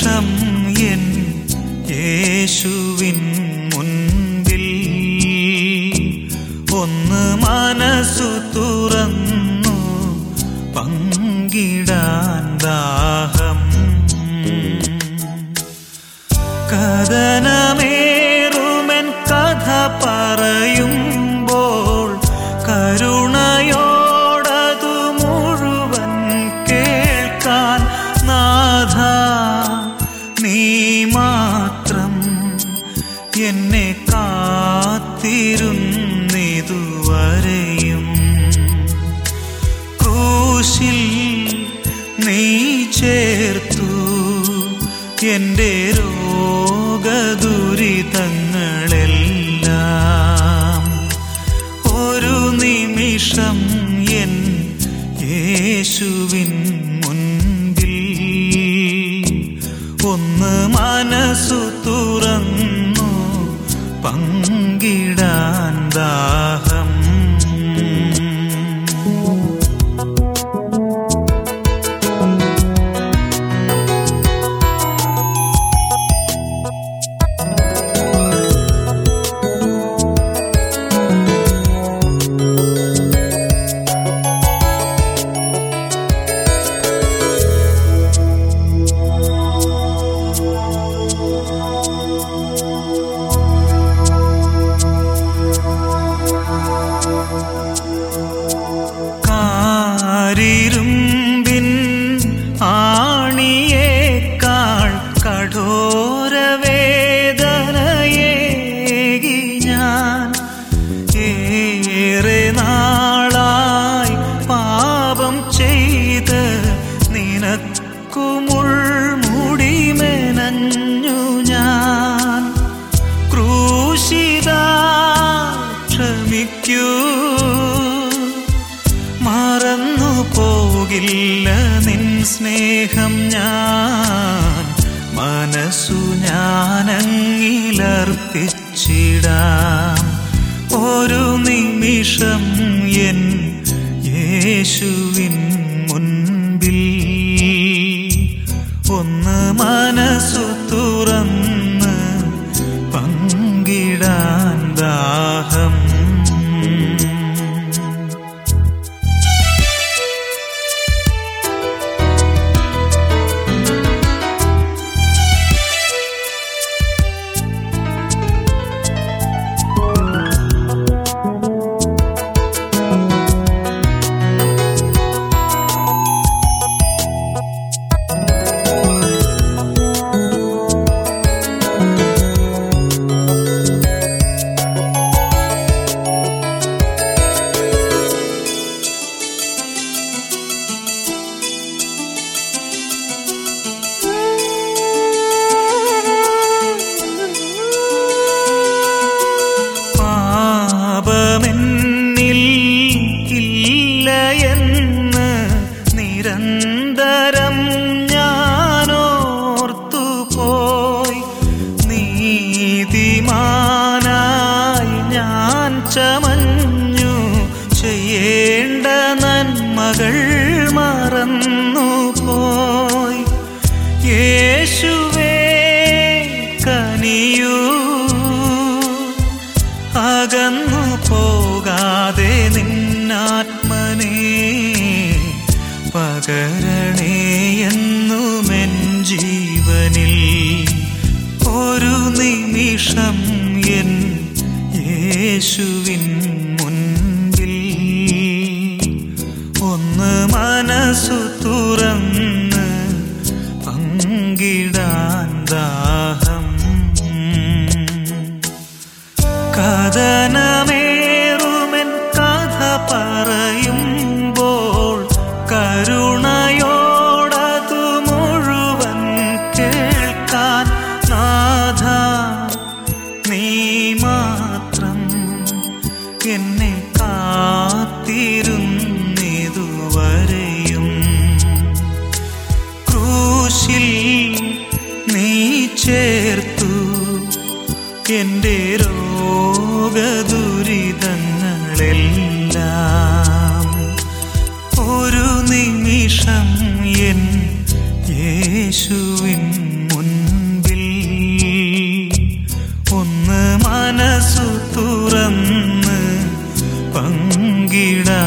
നിമിഷം എൻ യേശുവിൻ മുൻപിൽ ഒന്ന് മനസ്സു തുറന്നു പങ്കിടാൻ ദാഹം കഥനമേറുമെൻ കഥ പറയുമ്പോൾ കരുണയോടതു മുഴുവൻ കേൾക്കാൻ നാഥ നീ മാത്രം എന്നെ കാത്തിരുന്നിതുവരെയും ക്രൂശിൽ നീ ചേർത്തു എൻ്റെ രോഗദുരിതങ്ങളെല്ലാം ഒരു നിമിഷം എൻ യേശുവിൻ മുൻപിൽ ഒന്ന് മനസ്സു തുറന്നു പങ്കിടാൻ ദാഹം കാരിരുമ്പിൻ ആണിയേക്കാൾ കഠോരവേദനയേകി ഞാൻ ഏറെ നാളായി പാപം ചെയ്ത് നിനക്കുമുൾ മുടിമെനഞ്ഞു ഞാൻ ക്രൂശിത ക്ഷമിക്കൂ മറന്നു പോകില്ല നിൻ സ്നേഹം ഞാൻ മനസ്സു ഞാനങ്ങിലർപ്പിച്ചിടാം ഒരു നിമിഷം എൻ യേശുവിൻ മുൻപിൽ ഒന്ന് മനസ്സു തുറന്ന് പങ്കിടാൻ ദാഹം പാപമെന്നിൽ ഇല്ല എന്ന് നിരന്തരം ഞാനോർത്തുപോയി നീതിമാനായി ഞാൻ ചമഞ്ഞു ചെയ്യേണ്ട നന്മകൾ മറന്നുപോയി യേശുവേ കനിയൂ അകന്നു പോകാതെ നിന്നാത്മനെ പകരണേ എന്നുമെൻ ജീവനിൽ ഒരു നിമിഷം എൻ യേശുവിൻ മുൻപിൽ ഒന്ന് മനസ്സു തുറന്ന് പങ്കിടാൻ ദാഹം കഥനമേറുമെൻ കഥ പറയുമ്പോൾ കരുണയോടതു മുഴുവൻ കേൾക്കാൻ നാഥ നീ മാത്രം എന്നെ കാത്തിരുന്നിതുവരെയും ക്രൂശിൽ നീ ചേർത്തു എൻ്റെ രോഗദുരിതങ്ങളെല്ലാം ഒരു നിമിഷം എൻ യേശുവിൻ മുൻ തൂകിട